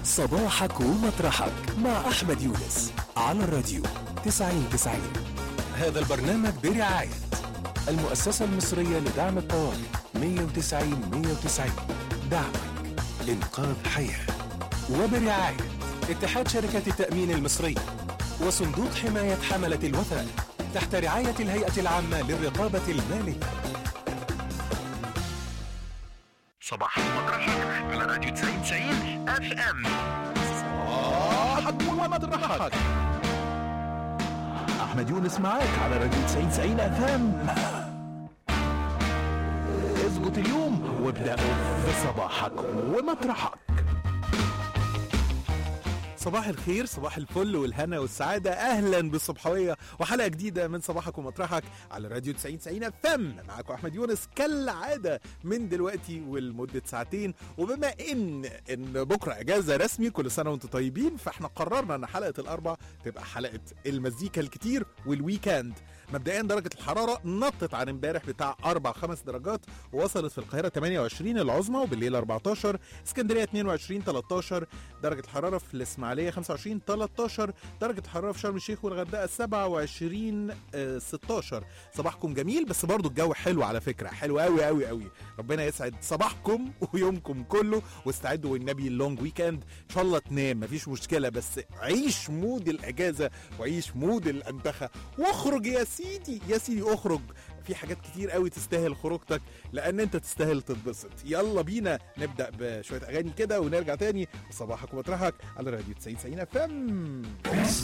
صباحك ومطرحك مع أحمد يونس على الراديو 90 90 هذا البرنامج برعاية المؤسسة المصرية لدعم الطوارئ 190 190 دعمك إنقاذ حياة وبرعاية اتحاد شركات التأمين المصري وصندوق حماية حملة الوثائق تحت رعاية الهيئة العامة للرقابة المالية صباح مطرحك على راديو 90 90 اف ام صباحك ومطرحك احمد يونس معاك على راديو 90 90 اف ام اظبط اليوم وابدأ بصباحك ومطرحك صباح الخير صباح الفل والهنا والسعادة أهلا بالصبحوية وحلقة جديدة من صباحك ومطرحك على راديو 90 90 فم معاكم أحمد يونس كالعادة من دلوقتي ولمدة ساعتين وبما إن إن بكرة إجازة رسمي كل سنة وأنتم طيبين فإحنا قررنا إن حلقة الأربع تبقى حلقة المزيكا الكتير والويكاند مبدئيا درجة الحرارة نطت عن امبارح بتاع 4 5 درجات ووصلت في القاهرة 28 العظمى وبالليل 14 اسكندرية 22 13 درجة الحرارة في الإسماعيلية 25 13 درجة الحرارة في شرم الشيخ والغردقة 27 آه، 16 صباحكم جميل بس برضو الجو حلو على فكرة حلو قوي قوي قوي ربنا يسعد صباحكم ويومكم كله واستعدوا والنبي اللونج ويكند ان شاء الله تنام مفيش مشكلة بس عيش مود الأجازة وعيش مود الأنتخة واخرج يا سيدي يا سيدي اخرج في حاجات كتير قوي تستاهل خروجتك لان انت تستاهل تتبسط يلا بينا نبدا بشويه اغاني كده ونرجع تاني صباحك ومطرحك على راديو 90 90 اف ام